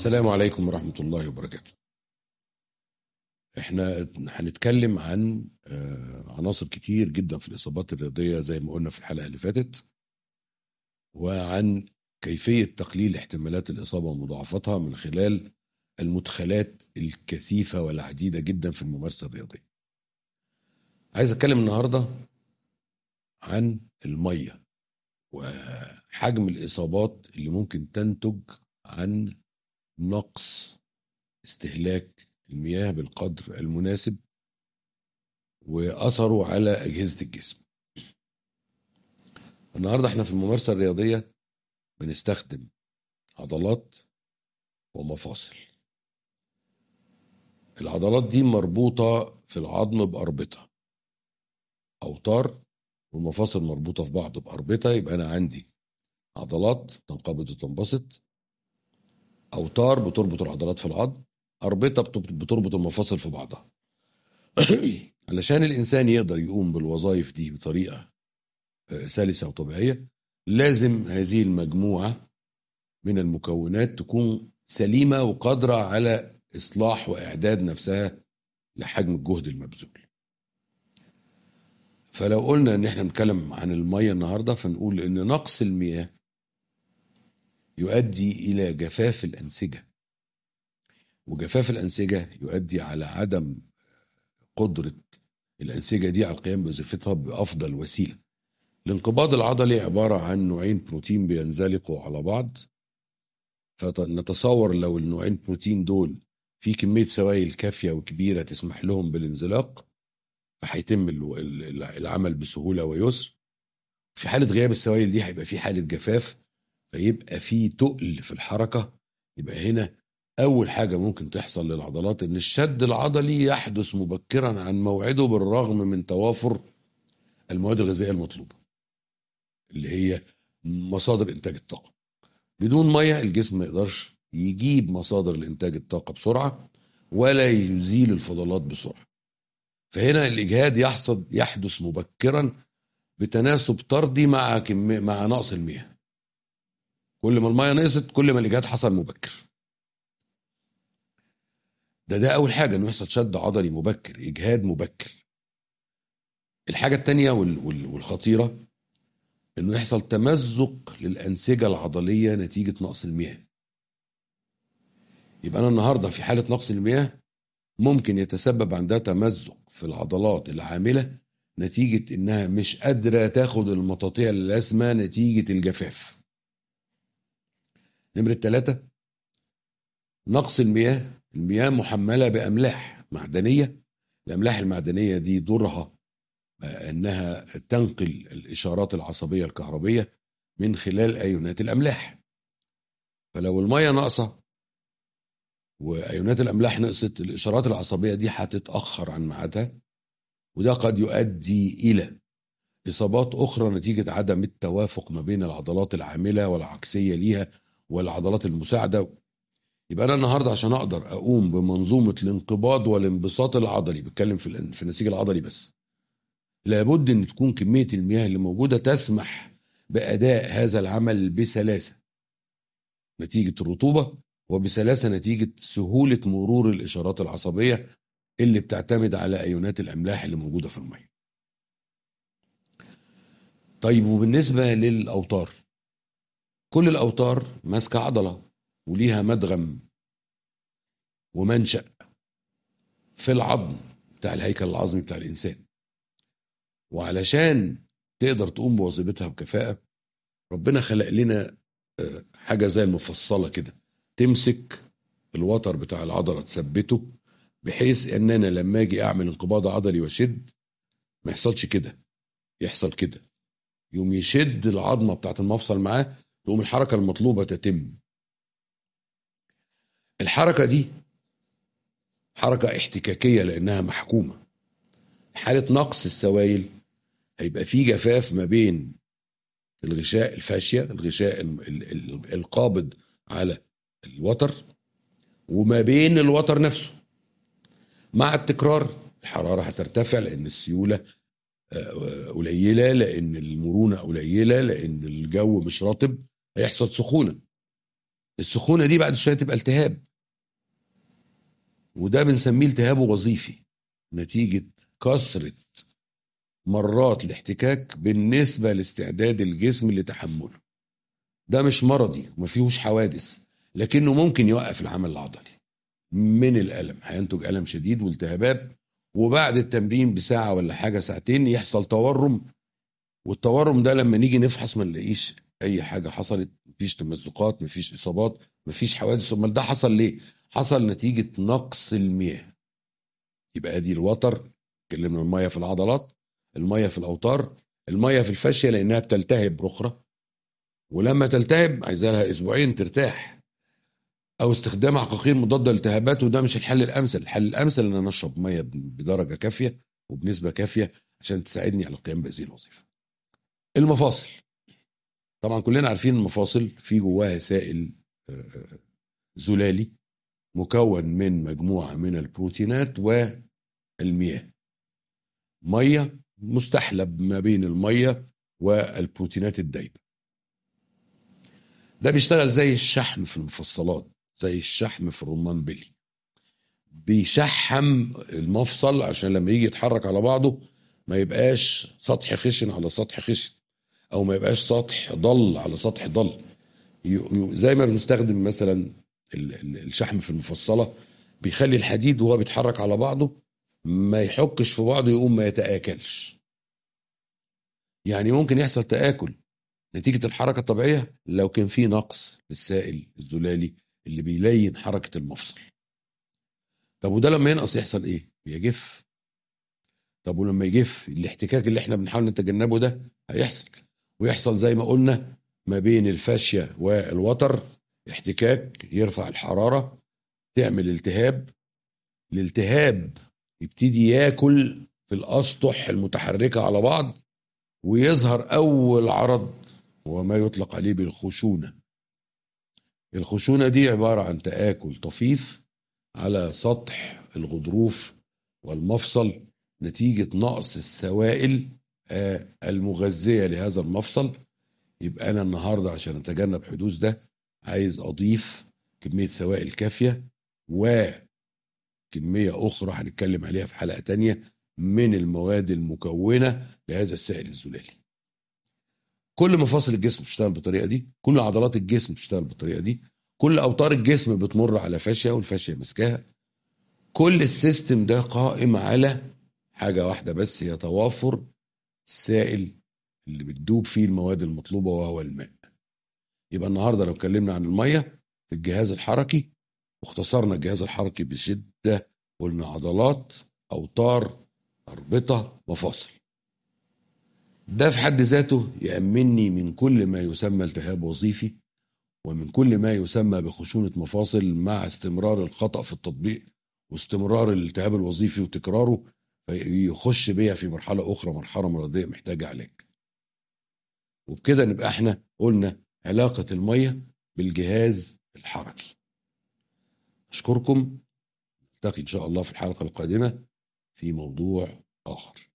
السلام عليكم ورحمة الله وبركاته احنا هنتكلم عن آه، عناصر كتير جدا في الإصابات الرياضية زي ما قلنا في الحلقة اللي فاتت وعن كيفية تقليل احتمالات الإصابة ومضاعفتها من خلال المدخلات الكثيفة والعديدة جدا في الممارسة الرياضية عايز أتكلم النهاردة عن المية وحجم الإصابات اللي ممكن تنتج عن نقص استهلاك المياه بالقدر المناسب واثره على اجهزه الجسم. النهارده احنا في الممارسه الرياضيه بنستخدم عضلات ومفاصل. العضلات دي مربوطه في العظم باربطه. اوتار والمفاصل مربوطه في بعض باربطه يبقى انا عندي عضلات تنقبض وتنبسط اوتار بتربط العضلات في العظم اربطه بتربط المفاصل في بعضها علشان الانسان يقدر يقوم بالوظائف دي بطريقه آه، سلسه وطبيعيه لازم هذه المجموعه من المكونات تكون سليمه وقادره على اصلاح واعداد نفسها لحجم الجهد المبذول فلو قلنا ان احنا بنتكلم عن الميه النهارده فنقول ان نقص المياه يؤدي الى جفاف الانسجه وجفاف الانسجه يؤدي على عدم قدره الانسجه دي على القيام بوظيفتها بافضل وسيله الانقباض العضلي عباره عن نوعين بروتين بينزلقوا على بعض فنتصور لو النوعين بروتين دول في كميه سوائل كافيه وكبيره تسمح لهم بالانزلاق فهيتم العمل بسهوله ويسر في حاله غياب السوائل دي هيبقى في حاله جفاف فيبقى في تقل في الحركه يبقى هنا اول حاجه ممكن تحصل للعضلات ان الشد العضلي يحدث مبكرا عن موعده بالرغم من توافر المواد الغذائيه المطلوبه اللي هي مصادر انتاج الطاقه بدون ميه الجسم ما يقدرش يجيب مصادر لانتاج الطاقه بسرعه ولا يزيل الفضلات بسرعه فهنا الاجهاد يحصل يحدث مبكرا بتناسب طردي مع كم... مع نقص المياه كل ما الميه نقصت كل ما الاجهاد حصل مبكر ده ده اول حاجه انه يحصل شد عضلي مبكر اجهاد مبكر الحاجه الثانيه والخطيره انه يحصل تمزق للانسجه العضليه نتيجه نقص المياه يبقى انا النهارده في حاله نقص المياه ممكن يتسبب عندها تمزق في العضلات العامله نتيجه انها مش قادره تاخد المطاطيع اللازمه نتيجه الجفاف نمرة ثلاثة نقص المياه المياه محملة بأملاح معدنية الأملاح المعدنية دي دورها أنها تنقل الإشارات العصبية الكهربية من خلال أيونات الأملاح فلو المياه ناقصة وأيونات الأملاح نقصت الإشارات العصبية دي هتتأخر عن ميعادها وده قد يؤدي إلى إصابات أخرى نتيجة عدم التوافق ما بين العضلات العاملة والعكسية ليها والعضلات المساعده يبقى انا النهارده عشان اقدر اقوم بمنظومه الانقباض والانبساط العضلي بتكلم في في النسيج العضلي بس لابد ان تكون كميه المياه اللي موجوده تسمح باداء هذا العمل بسلاسه نتيجه الرطوبه وبسلاسه نتيجه سهوله مرور الاشارات العصبيه اللي بتعتمد على ايونات الاملاح اللي موجوده في الميه طيب وبالنسبه للاوتار كل الأوتار ماسكة عضلة وليها مدغم ومنشأ في العظم بتاع الهيكل العظمي بتاع الإنسان وعلشان تقدر تقوم بوظيفتها بكفاءة ربنا خلق لنا آه، حاجة زي المفصلة كده تمسك الوتر بتاع العضلة تثبته بحيث ان انا لما اجي اعمل انقباض عضلي واشد ما يحصلش كده يحصل كده يوم يشد العظمه بتاعت المفصل معاه تقوم الحركة المطلوبة تتم الحركة دي حركة احتكاكية لأنها محكومة حالة نقص السوائل هيبقى في جفاف ما بين الغشاء الفاشية الغشاء القابض على الوتر وما بين الوتر نفسه مع التكرار الحرارة هترتفع لأن السيولة آه، قليلة لأن المرونة قليلة لأن الجو مش رطب هيحصل سخونه السخونه دي بعد شويه تبقى التهاب وده بنسميه التهاب وظيفي نتيجه كثره مرات الاحتكاك بالنسبه لاستعداد الجسم لتحمله ده مش مرضي وما فيهوش حوادث لكنه ممكن يوقف العمل العضلي من الالم هينتج الم شديد والتهابات وبعد التمرين بساعه ولا حاجه ساعتين يحصل تورم والتورم ده لما نيجي نفحص ما نلاقيش اي حاجه حصلت مفيش تمزقات مفيش اصابات مفيش حوادث امال ده حصل ليه حصل نتيجه نقص المياه يبقى ادي الوتر اتكلمنا الميه في العضلات الميه في الاوتار الميه في الفاشيه لانها بتلتهب رخره ولما تلتهب عايزة لها اسبوعين ترتاح او استخدام عقاقير مضاده للالتهابات وده مش الحل الامثل الحل الامثل ان انا اشرب ميه بدرجه كافيه وبنسبه كافيه عشان تساعدني على القيام بهذه الوظيفه المفاصل طبعا كلنا عارفين المفاصل في جواها سائل زلالي مكون من مجموعه من البروتينات والمياه ميه مستحلب ما بين الميه والبروتينات الدايبه ده بيشتغل زي الشحم في المفصلات زي الشحم في الرمان بلي بيشحم المفصل عشان لما يجي يتحرك على بعضه ما يبقاش سطح خشن على سطح خشن او ما يبقاش سطح ضل على سطح ضل زي ما بنستخدم مثلا الشحم في المفصله بيخلي الحديد وهو بيتحرك على بعضه ما يحكش في بعضه يقوم ما يتآكلش يعني ممكن يحصل تآكل نتيجة الحركة الطبيعية لو كان في نقص للسائل الزلالي اللي بيلين حركة المفصل طب وده لما ينقص يحصل ايه؟ بيجف طب ولما يجف الاحتكاك اللي احنا بنحاول نتجنبه ده هيحصل ويحصل زي ما قلنا ما بين الفاشية والوتر احتكاك يرفع الحرارة تعمل التهاب الالتهاب يبتدي ياكل في الأسطح المتحركة على بعض ويظهر أول عرض وما يطلق عليه بالخشونة الخشونة دي عبارة عن تآكل طفيف على سطح الغضروف والمفصل نتيجة نقص السوائل المغذية لهذا المفصل يبقى أنا النهاردة عشان أتجنب حدوث ده عايز أضيف كمية سوائل كافية وكمية أخرى هنتكلم عليها في حلقة تانية من المواد المكونة لهذا السائل الزلالي كل مفاصل الجسم بتشتغل بالطريقه دي كل عضلات الجسم بتشتغل بالطريقه دي كل اوتار الجسم بتمر على فاشيه والفاشيه ماسكاها كل السيستم ده قائم على حاجه واحده بس هي توافر السائل اللي بتدوب فيه المواد المطلوبه وهو الماء يبقى النهارده لو اتكلمنا عن الميه في الجهاز الحركي واختصرنا الجهاز الحركي بشده قلنا عضلات اوتار اربطه مفاصل ده في حد ذاته يأمنني من كل ما يسمى التهاب وظيفي ومن كل ما يسمى بخشونة مفاصل مع استمرار الخطأ في التطبيق واستمرار الالتهاب الوظيفي وتكراره فيخش بيا في مرحلة أخرى مرحلة مرضية محتاجة علاج وبكده نبقى احنا قلنا علاقة المية بالجهاز الحركي أشكركم نلتقي إن شاء الله في الحلقة القادمة في موضوع آخر